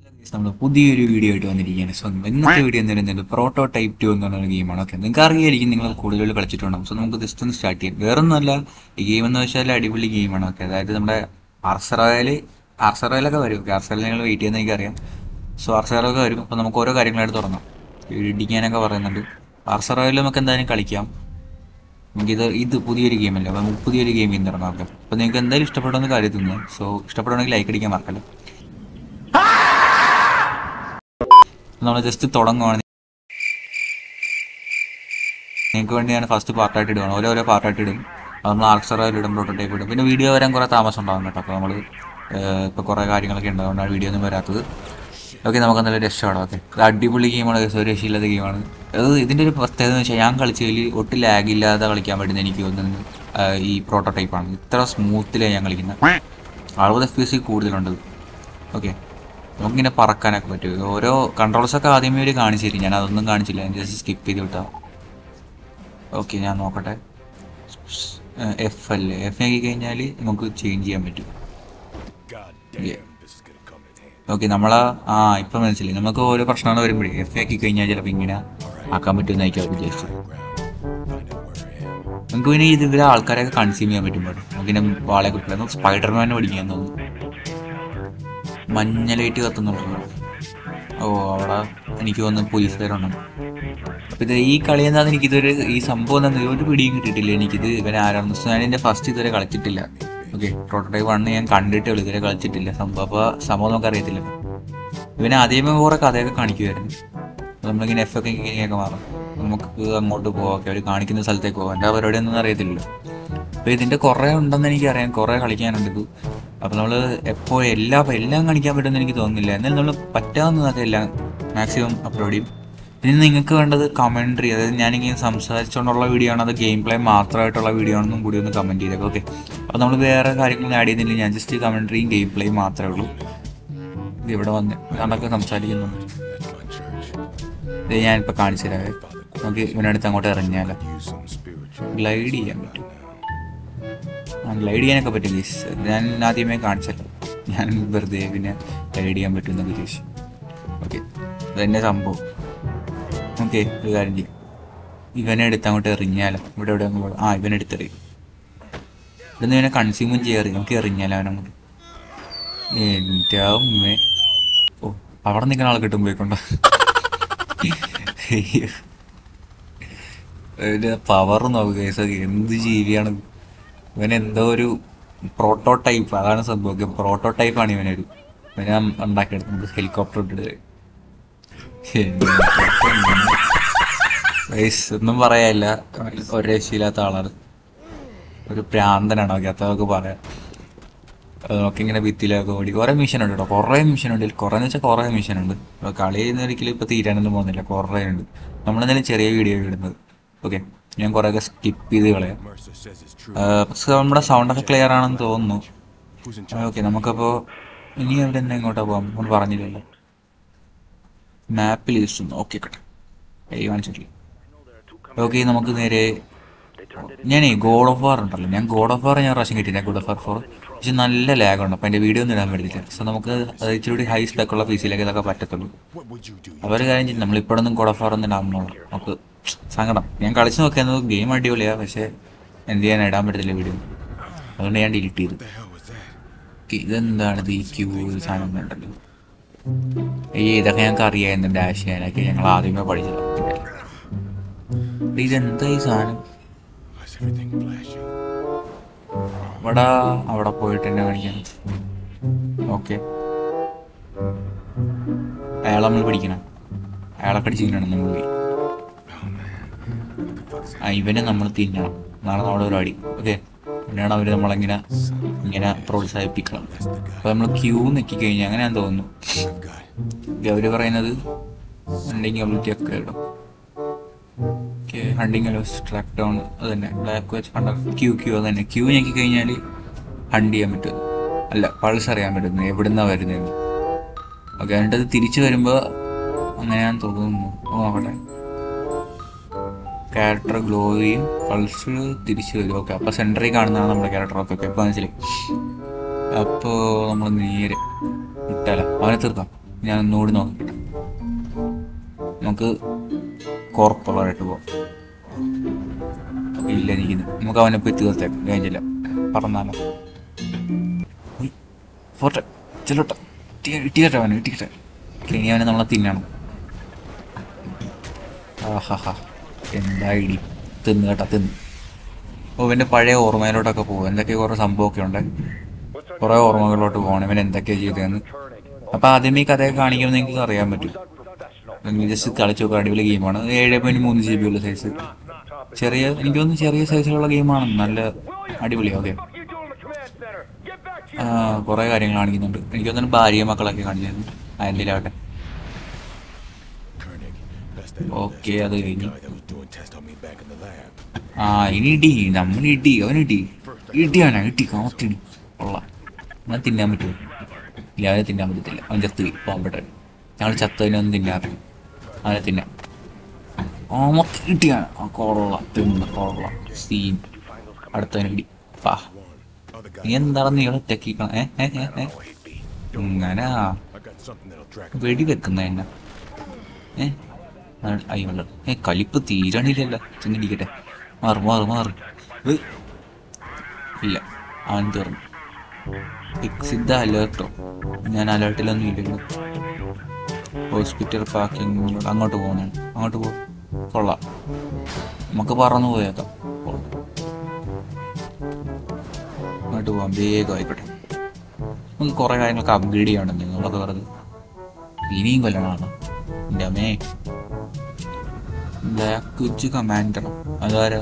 നമ്മൾ പുതിയൊരു വീഡിയോ ആയിട്ട് വന്നിരിക്കുകയാണ് സോ ഇന്നത്തെ വീഡിയോ എന്ന് പറയുന്നത് പ്രോട്ടോ ടൈപ്പ് ടു എന്ന് പറഞ്ഞ ഗെയിമാണ് ഓക്കെ നിങ്ങൾക്ക് അറിയായിരിക്കും നിങ്ങൾ കൂടുതൽ കളിച്ചിട്ടുണ്ടാവും സോ നമുക്ക് ജസ്റ്റ് ഒന്ന് സ്റ്റാർട്ട് ചെയ്യാം വേറെ ഒന്നുമല്ല ഈ ഗെയിം എന്ന് വെച്ചാൽ അടിപൊളി ഗെയിമാണ് ഓക്കെ അതായത് നമ്മുടെ ആർസറോയില് ആർസറോയിലൊക്കെ വരും ഓക്കെ ആർസറോയിൽ നിങ്ങൾ വെയിറ്റ് ചെയ്യുന്ന എനിക്കറിയാം സോ ആർസറോയൊക്കെ വരും അപ്പോൾ നമുക്ക് ഓരോ കാര്യങ്ങളായിട്ട് തുടങ്ങാം ഇടിക്കാനൊക്കെ പറയുന്നുണ്ട് ആർസറോയിൽ നമുക്ക് എന്തായാലും കളിക്കാം നമുക്കിത് ഇത് പുതിയൊരു ഗെയിമല്ലേ അപ്പോൾ നമുക്ക് പുതിയൊരു ഗെയിമിൽ നിന്ന് തുടങ്ങാം ഓക്കെ അപ്പോൾ നിങ്ങൾക്ക് എന്തായാലും ഇഷ്ടപ്പെടുന്ന കാര്യത്തിൽ സോ ഇഷ്ടപ്പെടുകയാണെങ്കിൽ ലൈക്ക് അടിക്കാൻ മറക്കല്ലോ നമ്മൾ ജസ്റ്റ് തുടങ്ങുവാണ് നിങ്ങൾക്ക് വേണ്ടിയാണ് ഫസ്റ്റ് പാർട്ടായിട്ട് ഇടുകയാണ് ഓരോ ഓരോ പാർട്ടായിട്ട് ഇടും അത് നമ്മൾ ആർക്സറായാലും ഇടും പ്രോട്ടോടൈപ്പ് ഇടും പിന്നെ വീഡിയോ വരാൻ കുറേ താമസം ഉണ്ടാകും കേട്ടോ അപ്പോൾ നമ്മൾ ഇപ്പോൾ കുറേ കാര്യങ്ങളൊക്കെ ഉണ്ട് അതുകൊണ്ടാണ് വീഡിയോ ഒന്നും വരാത്തത് ഓക്കെ നമുക്ക് നല്ല രക്ഷമാണ് ഓക്കെ ഇത് അടിപൊളി ഗെയിമാണ് ഒരു രക്ഷയില്ലാത്ത ഗെയിമാണ് അത് ഇതിൻ്റെ ഒരു പ്രത്യേകത എന്ന് വെച്ചാൽ ഞാൻ കളിച്ചതിൽ ഒട്ടും ലാഗ് ഇല്ലാതെ കളിക്കാൻ പറ്റുന്ന എനിക്ക് തോന്നുന്നത് ആ, ഈ പ്രോട്ടോടൈപ്പാണ് ഇത്ര സ്മൂത്തിലാണ് ഞാൻ കളിക്കുന്നത് അറുപത് എഫ് പി എസ് കൂടുതലുണ്ട് ഓക്കെ നമുക്കിങ്ങനെ പറക്കാനൊക്കെ പറ്റും ഓരോ കൺട്രോൾസ് ഒക്കെ ആദ്യമേ ഒരു കാണിച്ചു തരും ഞാൻ അതൊന്നും കാണിച്ചില്ല ഞാൻ ജസ്റ്റ് സ്കിപ്പ് ചെയ്ത് വിട്ടാ ഓക്കെ ഞാൻ നോക്കട്ടെ എഫ് അല്ലേ എഫ് ആക്കി കഴിഞ്ഞാൽ നമുക്ക് ചേഞ്ച് ചെയ്യാൻ പറ്റും ഓക്കെ നമ്മളാ ആ ഇപ്പം മനസ്സിലായി നമുക്ക് ഓരോ പ്രശ്നങ്ങൾ വരുമ്പോഴേ എഫ് ആക്കി കഴിഞ്ഞാൽ ചിലപ്പോൾ ഇങ്ങനെ ആക്കാൻ പറ്റുമെന്നായിരിക്കും അവർ വിചാരിച്ചു നമുക്ക് പിന്നെ ഇതിലെ ആൾക്കാരെയൊക്കെ കൺസ്യൂം ചെയ്യാൻ പറ്റും പാടും നമുക്കിങ്ങനെ വാളെ കുട്ടികൾ സ്പൈഡർമാനെ പഠിക്കാൻ തോന്നുന്നു മഞ്ഞ ലൈറ്റ് കത്തുന്നുണ്ടല്ലോ ഓ അവിടെ എനിക്ക് തോന്നുന്നു പോലീസുകാരുണ്ട് അപ്പൊ ഇത് ഈ കളി എന്താന്ന് എനിക്കിതൊരു ഈ സംഭവം എന്താ ഒരു പിടിയും കിട്ടിയിട്ടില്ല എനിക്കിത് ഇവരെ ആരാണെന്ന് വെച്ചാൽ ഞാൻ എന്റെ ഫസ്റ്റ് ഇതുവരെ കളിച്ചിട്ടില്ല ഓക്കെ പ്രോട്ടോടൈപ്പ് വണ്ണ് ഞാൻ കണ്ടിട്ടേ ഉള്ളൂ ഇതുവരെ കളിച്ചിട്ടില്ല സംഭവം അപ്പൊ സംഭവം നമുക്ക് അറിയത്തില്ല ഇവനെ ആദ്യമേ കുറെ കഥയൊക്കെ കാണിക്കുമായിരുന്നു അപ്പൊ നമ്മളിങ്ങനെ എഫ് ഒക്കെ ഇങ്ങനെയൊക്കെ മാറും നമുക്ക് അങ്ങോട്ട് പോവാം അവർ കാണിക്കുന്ന സ്ഥലത്തേക്ക് പോവാം എൻ്റെ പരിപാടി ഒന്നും അറിയത്തില്ലല്ലോ അപ്പൊ ഇതിന്റെ കുറെ ഉണ്ടെന്ന് എനിക്കറിയാം കുറെ കളിക്കാനുണ്ട് ഇത് അപ്പൊ നമ്മള് എപ്പോ എല്ലാ എല്ലാം കാണിക്കാൻ പറ്റുമെന്ന് എനിക്ക് തോന്നുന്നില്ല എന്നാലും നമ്മൾ പറ്റാവുന്നതൊക്കെ എല്ലാം മാക്സിമം അപ്ലോഡ് ചെയ്യും പിന്നെ നിങ്ങൾക്ക് വേണ്ടത് കമന്ററി അതായത് ഞാനിങ്ങനെ സംസാരിച്ചുകൊണ്ടുള്ള വീഡിയോ ആണോ അത് ഗെയിം പ്ലേ മാത്രമായിട്ടുള്ള വീഡിയോ ആണെന്നും കൂടി ഒന്ന് കമന്റ് ചെയ്തേക്കാം ഓക്കെ അപ്പോൾ നമ്മൾ വേറെ കാര്യങ്ങളൊന്നും ആഡ് ചെയ്യുന്നില്ല ഞാൻ ജസ്റ്റ് കമന്ററിയും ഗെയിം പ്ലേയും മാത്രമേ ഉള്ളൂ ഇത് ഇവിടെ വന്ന് കണ്ടൊക്കെ സംസാരിക്കുന്നു ഇത് ഞാനിപ്പോൾ കാണിച്ചു തരാവേ നമുക്ക് ഇവനടുത്ത് അങ്ങോട്ട് ഇറങ്ങിയാലോ ഗ്ലൈഡ് ചെയ്യാൻ പറ്റും ആ ഗ്ലൈഡ് ചെയ്യാനൊക്കെ പറ്റും ഗീസ് ഞാൻ ആദ്യമേ കാണിച്ചല്ലോ ഞാൻ വെറുതെ പിന്നെ ഗ്ലൈഡ് ചെയ്യാൻ പറ്റും എന്നൊക്കെ ചോദിച്ചു ഓക്കെ ഇതന്നെ സംഭവം ഓക്കെ ഒരു കാര്യം ചെയ്യാം ഇവനെ എടുത്ത് അങ്ങോട്ട് എറിഞ്ഞാലോ ഇവിടെ എവിടെ അങ്ങ് ആ ഇവനെ എടുത്തെറിയും ഇവിടുന്ന് ഇവനെ കൺസ്യൂമും ചെയ്യാറ് നമുക്ക് എറിഞ്ഞാലോ അവനങ്ങോട്ട് എൻ്റെ അമ്മേ ഓ അവിടെ നിൽക്കുന്ന ആളെ കിട്ടും പോയിക്കൊണ്ടോ പവർ നോക്കുക guys. അത് എന്ത് ജീവിയാണ് ഇവൻ എന്തോ ഒരു പ്രോട്ടോടൈപ്പ് അതാണ് സംഭവം പ്രോട്ടോടൈപ്പ് ആണ് ഇവനൊരു ഇവനെ ഉണ്ടാക്കിയെടുത്ത് നമുക്ക് ഹെലികോപ്റ്റർ ഇട്ടിട്ട് Guys, ഒന്നും പറയാനില്ല ഒരു രക്ഷയില്ലാത്ത ആളാണ് ഒരു പ്രാന്തനാണ് ഓക്കെ അതൊക്കെ പറയാം അത് നമുക്കിങ്ങനെ ഭിത്തിയിലൊക്കെ ഓടി കുറേ മിഷൻ ഉണ്ട് കേട്ടോ കുറേ മിഷൻ ഉണ്ട് കുറേ എന്ന് വെച്ചാൽ കുറേ മിഷൻ ഉണ്ട് അപ്പൊ കളി ചെയ്യുന്ന ഒരിക്കലും ഇപ്പൊ തീരാനൊന്നും പോകുന്നില്ല കുറേ ഉണ്ട് നമ്മളെന്തായാലും ചെറിയ വീഡിയോ ഇടുന്നത് ഓക്കെ ഞാൻ കുറേ ഒക്കെ സ്കിപ്പ് ചെയ്ത് കളയാം ആ, പക്ഷെ നമ്മുടെ സൗണ്ട് ഒക്കെ ക്ലിയർ ആണെന്ന് തോന്നുന്നു ഓക്കെ നമുക്കപ്പോ ഇനി അവിടെ തന്നെ എങ്ങോട്ടാ പോകാം നമ്മൾ പറഞ്ഞില്ലല്ലോ മാപ്പിൽ ലിസ്റ്റ് ഓക്കെ കേട്ടോ കൈ കാണിച്ചിട്ടില്ല ഓക്കെ നമുക്ക് നേരെ ഞാനേ ഗോഡ് ഓഫ് വാർ ഉണ്ടല്ലോ ഞാൻ ഗോഡ് ഓഫ് വാർ ഞാൻ പ്രാവശ്യം കിട്ടിയില്ല ഗോഡ് ഓഫ് വാർ ഫോർ പക്ഷെ നല്ല ലാഗ് ഉണ്ട് അപ്പൊ എന്റെ വീഡിയോ ഒന്നും ഇടാൻ പറ്റില്ല സോ നമുക്ക് അത് ഇച്ചിരി കൂടി ഹൈ സ്പെക്ക് ഉള്ള പീസിലേക്ക് ഇതൊക്കെ പറ്റത്തുള്ളൂ അവർ കാര്യം ചെയ്യും നമ്മൾ ഇപ്പോഴൊന്നും ഗോഡ് ഓഫ് വാർ ഒന്നും ഇടാമെന്നുള്ളൂ നമുക്ക് സങ്കടം ഞാൻ കളിച്ചു നോക്കിയത് ഗെയിം അടിപൊളിയാ പക്ഷെ എന്ത് ചെയ്യാൻ ഇടാൻ പറ്റത്തില്ല വീഡിയോ അതുകൊണ്ട് ഞാൻ ഡിലീറ്റ് ചെയ്തു Okay, ഇതെന്താണ് ഇത് ഈ ക്യൂ സാധനം ഉണ്ടല്ലോ ഈ ഇതൊക്കെ ഞങ്ങൾക്ക് അറിയാമായിരുന്നു ഡാഷ് ചെയ്യാനൊക്കെ ഞങ്ങൾ ആദ്യമേ പഠിച്ചത് ഇതെന്താ ഈ സാധനം ഇവിടെ അവിടെ പോയിട്ട് എന്നെ കാണിക്കാൻ ഓക്കെ അയാളെ നമ്മൾ പിടിക്കണം അയാളെ കടിച്ചിരിക്കണം നമ്മൾ പോയി ആ ഇവനെ നമ്മൾ തിന്നണം നാളെ നമ്മുടെ ഒരു അടി ഓക്കെ പിന്നെയാണ് അവര് നമ്മളെങ്ങനെ ഇങ്ങനെ പ്രോത്സാഹിപ്പിക്കണം അപ്പൊ നമ്മൾ ക്യൂ നിക്കി കഴിഞ്ഞാൽ അങ്ങനെ ഞാൻ തോന്നുന്നു ഇത് അവര് പറയുന്നത് ഹണ്ടിങ് കമ്മ്യൂണിറ്റി ഒക്കെ ഇടും ഹണ്ടിങ് ട്രാക്ക് ഡൗൺ അത് തന്നെ ബ്ലാക്ക് വെച്ച് കണ്ട ക്യൂ ക്യൂ അത് തന്നെ ക്യൂ ഞെക്കി കഴിഞ്ഞാൽ ഹണ്ട് ചെയ്യാൻ പറ്റും അല്ല പൾസ് അറിയാൻ പറ്റുന്നു എവിടുന്നാ വരുന്നത് ഓക്കെ എന്നിട്ട് അത് തിരിച്ചു വരുമ്പോ അങ്ങനെയാന്ന് തോന്നുന്നു ഓ, നോക്കട്ടെ ക്യാരക്ടർ ഗ്ലോ ചെയ്യും പൾസ് തിരിച്ചു വരും ഓക്കെ അപ്പൊ സെന്ററിൽ കാണുന്നതാണ് നമ്മുടെ ക്യാരക്ടർ ഓക്കെ ഓക്കെ അപ്പൊ മനസ്സിലായി അപ്പോ നമ്മൾ നേരെ ഇട്ടാല അവനെ തീർക്കാം ഞാൻ ഒന്നുകൂടി നോക്കട്ടെ നമുക്ക് കോർപ്പുള്ളതായിട്ട് പോവാം ഇല്ല എനിക്കിത് നമുക്ക് അവനെ പോയി തീർത്തേക്കാം കഴിഞ്ഞില്ല പറഞ്ഞാലോ ഉയ്, പോട്ടെ ചെല്ലോട്ടെ ഇട്ടിക്കട്ടെ അവനെ ഇട്ടിക്കട്ടെ ഇനി അവനെ നമ്മളെ തിന്നണം ആഹാ എന്താ ഇടി തിന്ന് കേട്ടാ തിന്ന് ഓ ഇവന്റെ പഴയ ഓർമ്മയിലോട്ടൊക്കെ പോകും എന്തൊക്കെ കുറെ സംഭവമൊക്കെ ഉണ്ട് കുറെ ഓർമ്മകളിലോട്ട് പോകണം ഇവൻ എന്തൊക്കെയാ ചെയ്തതെന്ന് അപ്പൊ ആദ്യമേ ഈ കഥയൊക്കെ കാണിക്കുമ്പോൾ നിങ്ങൾക്ക് അറിയാൻ പറ്റും ജസ്റ്റ് കളിച്ചു നോക്കുക അടിപൊളി ഗെയിമാണ് ഏഴ് പോയിന്റ് മൂന്ന് ജി ബി ഉള്ള സൈസ് ചെറിയ എനിക്ക് തോന്നുന്നു ചെറിയ സൈസിലുള്ള ഗെയിമാണ് നല്ല അടിപൊളി ഓക്കെ കുറെ കാര്യങ്ങൾ കാണിക്കുന്നുണ്ട് എനിക്ക് തോന്നുന്നു ഭാര്യ മക്കളൊക്കെ കാണിച്ചിരുന്നു ആ എന്തിലാവട്ടെ Koenig, that's that ഓക്കെ അത് കഴിഞ്ഞു guy that was doing tests on me back in the lab. ആ ഇനി ഇടി നമ്മൾ ഇടി അവൻ ഇടി ഇടിയാണ് ഇടി കാത്തിടി കൊള്ളാം അവൻ തിന്നാൻ പറ്റുമോ ഇല്ല അവനെ തിന്നാൻ പറ്റത്തില്ല അവൻ ചത്ത് പോയി പാവപ്പെട്ട ഞങ്ങൾ ചത്തതിനൊന്നും തിന്നാറില്ല അവനെ തിന്നാം ആ മൊത്തം ഇടിയാണ് ആ കൊള്ളാം തിന്ന് കൊള്ളാം സീൻ അടുത്തവന് ഇടി പാ Other guy, നീ എന്താണ് നീ ഒറ്റക്കിക്കണം ഏ ഏ ഏ ഏ oh, hit me. ഇങ്ങനെ I got something that'll track him. വെടി വെക്കുന്ന എന്നെ ഏ അയ്യോ ഏ കലിപ്പ് തീരണില്ലല്ലോ ചെന്നിടിക്കട്ടെ മാറ് മാറ് മാറ് ഉയ്. ഇല്ല അവൻ തീർന്നു എക്സിറ്റ് ദ അലേർട്ടോ ഞാൻ അലേർട്ടിലൊന്നും ഇല്ലല്ലോ ഹോസ്പിറ്റൽ പാർക്കിംഗ് അങ്ങോട്ട് പോകുന്നു അങ്ങോട്ട് പോ കൊള്ളാം നമുക്ക് പറന്നു പോയേക്കാം കൊള്ളാം. അങ്ങോട്ട് പോവാം വേഗം ആയിക്കോട്ടെ നമുക്ക് കുറെ കാര്യങ്ങളൊക്കെ അപ്ഗ്രേഡ് ചെയ്യണമെന്ന് നിങ്ങളൊക്കെ വെറുതെ ഇനിയും കൊല്ലണമാണ് എൻ്റെ അമ്മേ ബ്ലാക്ക് കമാൻഡർ അതാരാ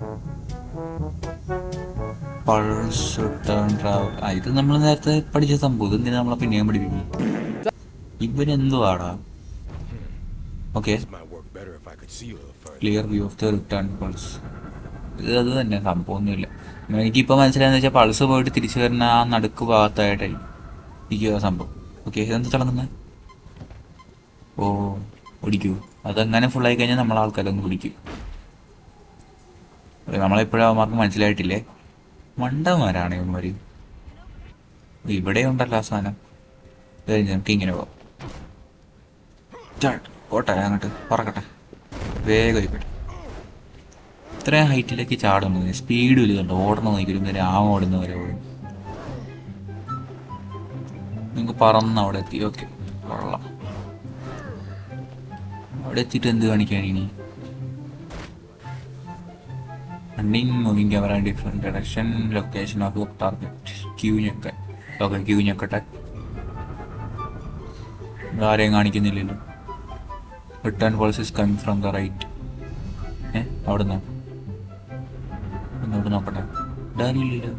പൾസ് ടേൺ ട്രാവൽ ആ ഇത് നമ്മൾ നേരത്തെ പഠിച്ച സംഭവം ഇത് എന്തിനാ നമ്മളെ പിന്നെയും പഠിപ്പിക്കും ഇവരെന്തുവാടാ okay This might work better if I could see a little further. Clear view of the return pulse ഇത് അത് തന്നെ സംഭവമൊന്നുമില്ല എനിക്കിപ്പോൾ മനസ്സിലായെന്ന് വെച്ചാൽ പൾസ് പോയിട്ട് തിരിച്ചു വരുന്ന ആ നടുക്ക് ഭാഗത്തായിട്ടായിരിക്കും ഇരിക്കുക സംഭവം ഓക്കെ ഇതെന്ത് തിളങ്ങുന്നത് ഓ ഓടിക്കൂ അതങ്ങനെ ഫുള്ളായി കഴിഞ്ഞാൽ നമ്മൾ ആൾക്കാരൊന്ന് പിടിക്കും നമ്മളെപ്പോഴും അവന്മാർക്ക് മനസ്സിലായിട്ടില്ലേ മണ്ടന്മാരാണ് ഇവന്മാര് ഇവിടെ ഉണ്ടല്ലോ ആ സാധനം ഇത് കഴിഞ്ഞ് നമുക്ക് ഇങ്ങനെ പോവാം ചാട്ട് പോട്ടെ അങ്ങോട്ട് പറക്കട്ടെ വേഗം ആയിക്കോട്ടെ ഇത്രയും ഹൈറ്റിലേക്ക് ചാടുന്നത് സ്പീഡ് ഇല്ലുണ്ട് ഓടണം നോക്കിയാലും നേരെ ആ ഓടുന്നവരെ ഓടും നിങ്ങൾക്ക് പറന്ന് അവിടെ എത്തി ഓക്കെ കൊള്ളാം അവിടെ എത്തിയിട്ട് എന്ത് കാണിക്കാൻ ഇനി running moving camera different direction location of target Q ഞെക്കാൻ ഓക്കെ ക്യൂ ഞെക്കട്ടെ ആരെയും കാണിക്കുന്നില്ലല്ലോ return policies come from the right ഏ അവിടുന്ന് ഇങ്ങോട്ട് നോക്കട്ടെ ഡാനില്ലല്ലോ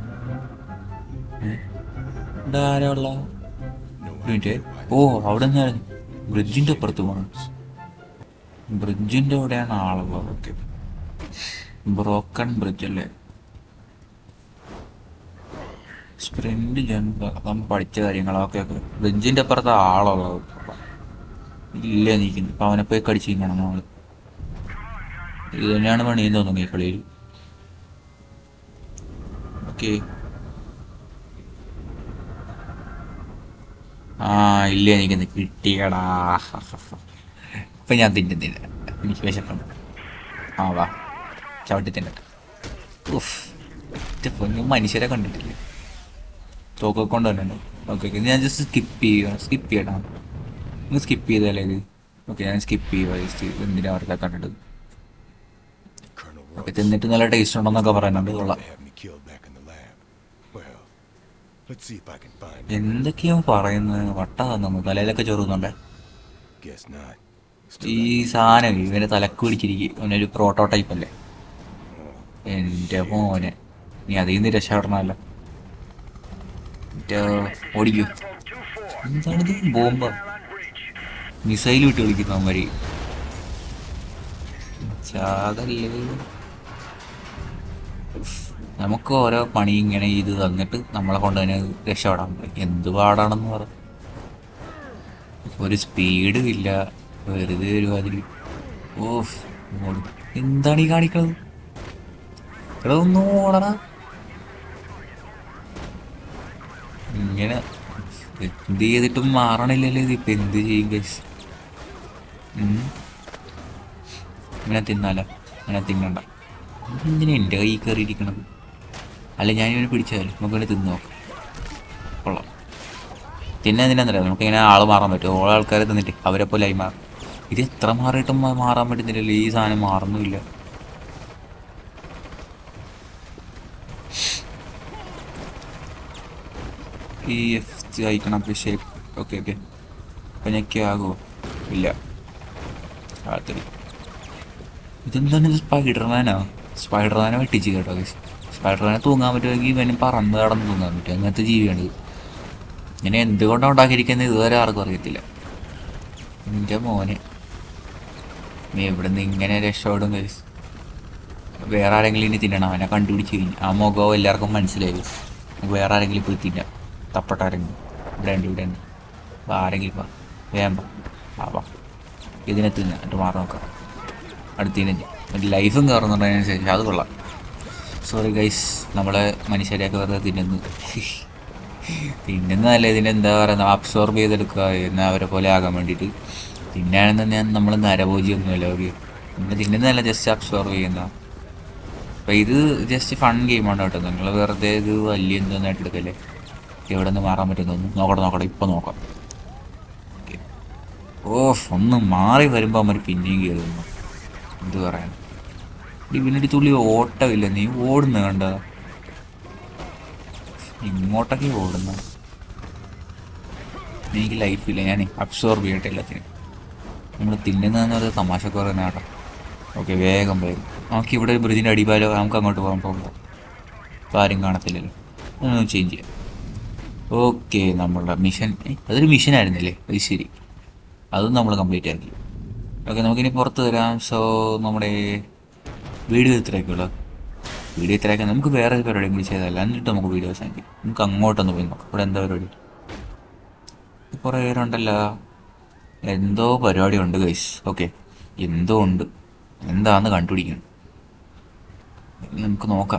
ധാരാള No മിനിറ്റ് idea why ഓ അവിടെ നിന്ന് ബ്രിഡ്ജിന്റെ അപ്പുറത്ത് പോകണം ബ്രിഡ്ജിന്റെ അവിടെയാണ് ആളുള്ളത് ഓക്കെ ബ്രോക്കൺ ബ്രിഡ്ജ് അല്ലേ സ്പ്രിന്റ് ജമ്പ് നമ്മൾ പഠിച്ച കാര്യങ്ങളൊക്കെ ഒക്കെ ബ്രിഡ്ജിന്റെ അപ്പുറത്ത് ആളുള്ളത് ഇല്ല നിൽക്കുന്നു അപ്പൊ അവനെ പോയി കടിച്ചു തിന്നണം നമ്മള് ഇത് തന്നെയാണ് പണിയെന്ന് തോന്നുന്നു ഈ കളിയിൽ ഓക്കെ ആ ഇല്ല എനിക്കൊന്ന് കിട്ടിയടാ ഇപ്പൊ ഞാൻ തിന്നുന്നില്ല എനിക്ക് വിശപ്പുണ്ട് ആ വാ ചവിട്ടി തിന്നട്ടെ ഉഫ് ഇത് പൊന്നു മനുഷ്യരെ കണ്ടിട്ടില്ല തോക്കൊക്കെ കൊണ്ട് തന്നെ ഓക്കെ ഓക്കെ ഞാൻ ജസ്റ്റ് സ്കിപ്പ് ചെയ്യുക സ്കിപ്പ് ചെയ്യണം നിങ്ങൾ സ്കിപ്പ് ചെയ്താലേ ഇത് ഓക്കെ ഞാൻ സ്കിപ്പ് ചെയ്യുക ജസ്റ്റ് എന്തിനാ അവരുടെ കണ്ടിട്ട് Colonel ഓക്കെ Royce തിന്നിട്ട് നല്ല ടേസ്റ്റ് ഉണ്ടെന്നൊക്കെ പറയുന്നുണ്ട് കൊള്ളാം to have me killed back in the lab. Well, let's see if I can find him. എന്തൊക്കെയോ പറയുന്നത് വട്ട തന്നു തലയിലൊക്കെ ചെറുന്നുണ്ടേ Guess not. ഈ Still സാധനം ഇവനെ തലക്ക് പിടിച്ചിരിക്കും അവനൊരു പ്രോട്ടോടൈപ്പ് അല്ലേ എന്റെ മോനെ നീ അതിൽ നിന്ന് രക്ഷപ്പെടണമല്ല മറ്റേ ഓടിക്കൂ എന്താണിത് ബോംബ മിസൈൽ വിട്ട് കളിക്കുന്ന അവന്മാര് ചാകല്ലേ ഉഫ്. നമുക്ക് ഓരോ പണി ഇങ്ങനെ ഇത് തന്നിട്ട് നമ്മളെ കൊണ്ട് തന്നെ രക്ഷപ്പെടാൻ പറ്റും എന്ത് പാടാണെന്ന് പറ ഒരു സ്പീഡും ഇല്ല വെറുതെ ഒരു അതിൽ ഓഫ് ഓടും. എന്താണ് ഈ കാണിക്കണത് എടാ ഒന്ന് ഓടണ ഇങ്ങനെ എന്ത് ചെയ്തിട്ടും മാറണില്ലല്ലോ ഇത് ഇപ്പൊ എന്ത് ചെയ്യും ഗൈസ് ഇങ്ങനെ തിന്നാല ഇങ്ങനെ തിന്നണ്ട എന്തിനാ എൻ്റെ കൈ കയറിയിരിക്കണത് അല്ല ഞാൻ ഇവനെ പിടിച്ചാലും നമുക്ക് ഇവനെ തിന്നു നോക്കാം കൊള്ളാം പിന്നെ എന്തിനാന്നറിയാം നമുക്ക് ഇങ്ങനെ ആള് മാറാൻ പറ്റും ഓരോ ആൾക്കാരെ തിന്നിട്ട് അവരെ പോലെ ആയി മാറും ഇത് എത്ര മാറിയിട്ടും മാ- മാറാൻ പറ്റുന്നില്ലല്ലോ ഈ സാധനം മാറുന്നുമില്ല ഈ എഫ് അയക്കണം ഷേപ്പ് ഓക്കെ ഓക്കെ അപ്പം ഞെക്കാകുമോ ഇല്ല ആത്തടി ഇതെന്താണ് ഇത് സ്പൈഡർമാനോ സ്പൈഡർമാനെ വെട്ടിച്ച് കേട്ടോ സ്പൈഡർമാനെ തൂങ്ങാൻ പറ്റുമെങ്കിൽ ഇവന് പറന്ന് കടന്ന് തൂങ്ങാൻ പറ്റും അങ്ങനത്തെ ജീവിയാണിത് ഇങ്ങനെ എന്തുകൊണ്ടാണ് ഉണ്ടാക്കിയിരിക്കുന്നത് ഇതുവരെ ആർക്കും അറിയത്തില്ല എൻ്റെ മോനെ നീ ഇവിടെ നിന്ന് ഇങ്ങനെ രക്ഷപ്പെടും ഗൈസ് വേറെ ആരെങ്കിലും ഇനി തിന്നണം അവനെ കണ്ടുപിടിച്ച് കഴിഞ്ഞു ആ മുഖവും എല്ലാവർക്കും മനസ്സിലായി guys. നമുക്ക് വേറെ ആരെങ്കിലും പോയി തിന്നാം തപ്പട്ട ആരെങ്കിലും ഇവിടെ ഉണ്ട് ഇവിടെ ഉണ്ട് വാ ആരെങ്കിലും വാ വേഗം വാ ആ വാ ഇതിനെ തിന്നാം എന്നിട്ട് മാറി നോക്കാം അടുത്തതിനെ മറ്റേ ലൈഫും കയറുന്നുണ്ടതിനനുസരിച്ച് അത് കൊള്ളാം സോറി ഗൈസ് നമ്മളെ മനുഷ്യരെയൊക്കെ വെറുതെ തിന്നുന്നു തിന്നുന്നതല്ല ഇതിന് എന്താ പറയുക അബ്സോർബ് ചെയ്തെടുക്കുക എന്ന അവരെ പോലെ ആകാൻ വേണ്ടിയിട്ട് തിന്നാണെന്ന് ഞാൻ നമ്മൾ നരഭോജിയൊന്നുമല്ല ഒരു പിന്നെ തിന്നുന്നതല്ല ജസ്റ്റ് അബ്സോർബ് ചെയ്യുന്ന അപ്പം ഇത് ജസ്റ്റ് ഫൺ ഗെയിമാണ് കേട്ടോ നിങ്ങൾ വെറുതെ ഇത് വലിയ എന്തോന്നായിട്ട് എടുക്കല്ലേ എവിടെ നിന്ന് മാറാൻ പറ്റുന്നു നോക്കട്ടെ നോക്കട്ടെ ഇപ്പം നോക്കാം Okay. ഓ ഒന്ന് മാറി വരുമ്പോൾ അവന്മാർ പിന്നെയും കയറുന്നു എന്ത് പറയാൻ ഇവനൊരു തുള്ളി ഓട്ടമില്ല നീ ഓടുന്ന കണ്ട ഇങ്ങോട്ടൊക്കെ ഓടുന്ന എനിക്ക് ലൈഫില്ല ഞാൻ അബ്സോർബ് ചെയ്യട്ടെ എല്ലാത്തിനും നമ്മൾ തിന്നുന്നതെന്ന് പറയുന്നത് തമാശക്ക് പറയുന്ന കേട്ടോ ഓക്കെ വേഗം വേഗം നമുക്ക് ഇവിടെ ബ്രിഡ്ജിൻ്റെ അടിപാലോ നമുക്ക് അങ്ങോട്ട് പോകാൻ പോകുമ്പോൾ ഇപ്പോൾ ആരും കാണത്തില്ലല്ലോ ഒന്ന് ചേഞ്ച് ചെയ്യാം ഓക്കെ നമ്മളുടെ മിഷൻ അതൊരു മിഷൻ ആയിരുന്നില്ലേ അത് ശരി അതും നമ്മൾ കംപ്ലീറ്റ് ആക്കി ഓക്കെ നമുക്കിനി പുറത്ത് വരാം സോ നമ്മുടെ വീഡിയോ ഇത്രയൊക്കെയുള്ളൂ വീഡിയോ ഇത്രയൊക്കെ നമുക്ക് വേറെ ഒരു പരിപാടി കൂടി ചെയ്താലോ എന്നിട്ട് നമുക്ക് വീഡിയോ അവസാനിക്കും നമുക്ക് അങ്ങോട്ടൊന്ന് പോയി നോക്കാം ഇവിടെ എന്താ പരിപാടി കുറേ പേരുണ്ടല്ലോ എന്തോ പരിപാടി ഉണ്ട് ഗൈസ് ഓക്കെ എന്തോ ഉണ്ട് എന്താന്ന് കണ്ടുപിടിക്കണം നമുക്ക് നോക്കാം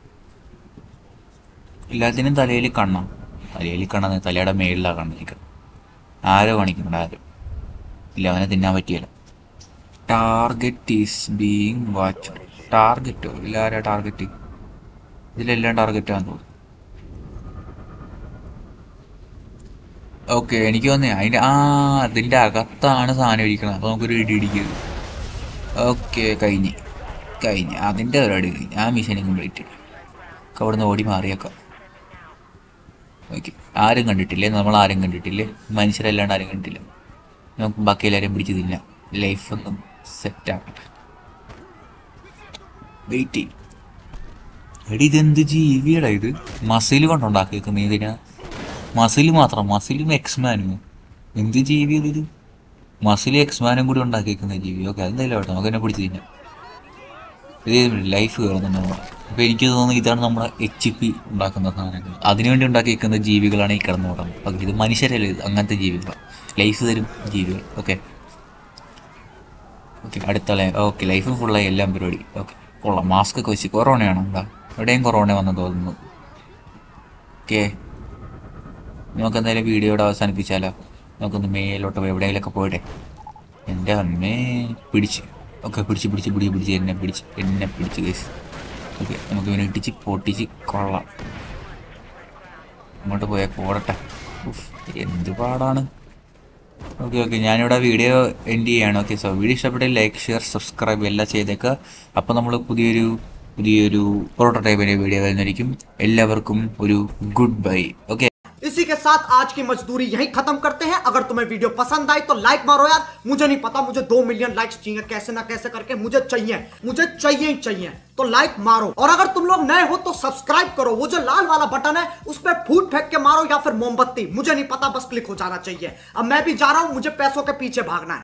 എല്ലാത്തിനും തലയിൽ കണ്ണാം തലയിൽ കണ്ണ തലയുടെ മേളിലാണ് കണ്ണിരിക്കണം ആരോ കാണിക്കുന്നുണ്ട് ആരോ ഇല്ല അവനെ തിന്നാൻ പറ്റിയല്ല ടാർഗറ്റ് ഈസ് ബീങ് വാച്ച് ടാർഗറ്റോ ഇല്ല ആരാ ടാർഗറ്റ് ഇതിലെല്ലാം ടാർഗറ്റ് ആണെന്ന് തോന്നുന്നു ഓക്കെ എനിക്ക് തോന്നി അതിന്റെ ആ അതിന്റെ അകത്താണ് സാധനം ഇരിക്കണം അപ്പൊ നമുക്കൊരു ഇടി ഇടിക്കരുത് ഓക്കെ കഴിഞ്ഞ് കഴിഞ്ഞ് അതിന്റെ പരിപാടി കഴിഞ്ഞ് ആ മിഷനും കംപ്ലീറ്റ് ഒക്കെ അവിടുന്ന് ഓടി മാറിയേക്കാം ഓക്കെ ആരും കണ്ടിട്ടില്ലേ നമ്മൾ ആരും കണ്ടിട്ടില്ലേ മനുഷ്യരല്ലാണ്ട് ആരും കണ്ടിട്ടില്ല നമുക്ക് ബാക്കി എല്ലാവരെയും പിടിച്ച് തിന്നാം ലൈഫ് ഒന്നും സെറ്റ് ആക്കട്ടെ വെയിറ്റ് ചെയ്യും എടി ഇതെന്ത് ജീവിയടാ ഇത് മസിൽ കൊണ്ടുണ്ടാക്കിയേക്കുന്ന ഇതിനാ മസിൽ മാത്രം മസിലും എക്സ്മാനും എന്ത് ജീവി ഇത് മസിൽ എക്സ്മാനും കൂടി ഉണ്ടാക്കിയേക്കുന്ന ജീവി ഓക്കെ അതെന്തായാലും ആവട്ടെ നമുക്ക് എന്നെ പിടിച്ച് തിന്നാം ഇത് ലൈഫ് കയറുന്നുണ്ട് അപ്പൊ എനിക്ക് തോന്നുന്നു ഇതാണ് നമ്മുടെ എച്ച് പി ഉണ്ടാക്കുന്ന സാധനങ്ങൾ അതിനുവേണ്ടി ഉണ്ടാക്കിയിരിക്കുന്ന ജീവികളാണ് ഈ കിടന്നു തുടങ്ങുന്നത് ഓക്കെ ഇത് മനുഷ്യരല്ല ഇത് അങ്ങനത്തെ ജീവികളാണ് ലൈഫ് തരും ജീവികൾ ഓക്കെ ഓക്കെ അടുത്ത ഓക്കെ ലൈഫ് ഫുള്ളായി എല്ലാം പരിപാടി ഓക്കെ കൊള്ളാം മാസ്ക് ഒക്കെ വെച്ച് കൊറോണയാണോ എന്താ എവിടെയും കൊറോണ വന്നു തോന്നുന്നു ഓക്കെ നമുക്ക് എന്തായാലും വീഡിയോയുടെ അവസാനിപ്പിച്ചാലോ നമുക്കൊന്ന് മേലോട്ട് പോയി എവിടെയെങ്കിലൊക്കെ പോയിട്ടെ എൻ്റെ അമ്മേ പിടിച്ച് ഓക്കെ പിടിച്ച് പിടിച്ച് പിടിച്ച് പിടിച്ച് എന്നെ പിടിച്ച് എന്നെ പിടിച്ച് കേസ് ഓക്കെ നമുക്ക് ഇവനെ ഇടിച്ച് പൊട്ടിച്ച് കൊള്ളാം അങ്ങോട്ട് പോയാൽ പോടട്ടെ ഉഫ്, എന്ത് പാടാണ് ഓക്കെ ഓക്കെ ഞാനിവിടെ വീഡിയോ എൻഡ് ചെയ്യാണ് ഓക്കെ സോ വീഡിയോ ഇഷ്ടപ്പെട്ടെങ്കിൽ ലൈക്ക് ഷെയർ സബ്സ്ക്രൈബ് എല്ലാം ചെയ്തേക്കുക അപ്പോൾ നമ്മൾ പുതിയൊരു പുതിയൊരു പ്രോട്ടോടൈപ്പിൻ്റെ വീഡിയോ വരുന്നതായിരിക്കും എല്ലാവർക്കും ഒരു ഗുഡ് ബൈ ഓക്കെ इसी के साथ आज की मजदूरी यहीं खत्म करते हैं अगर तुम्हें वीडियो पसंद आई तो लाइक मारो यार मुझे नहीं पता मुझे दो मिलियन लाइक्स चाहिए कैसे ना कैसे करके मुझे चाहिए मुझे चाहिए ही चाहिए तो लाइक मारो और अगर तुम लोग नए हो तो सब्सक्राइब करो वो जो लाल वाला बटन है उस पर फूट फेंक के मारो या फिर मोमबत्ती मुझे नहीं पता बस क्लिक हो जाना चाहिए अब मैं भी जा रहा हूं मुझे पैसों के पीछे भागना है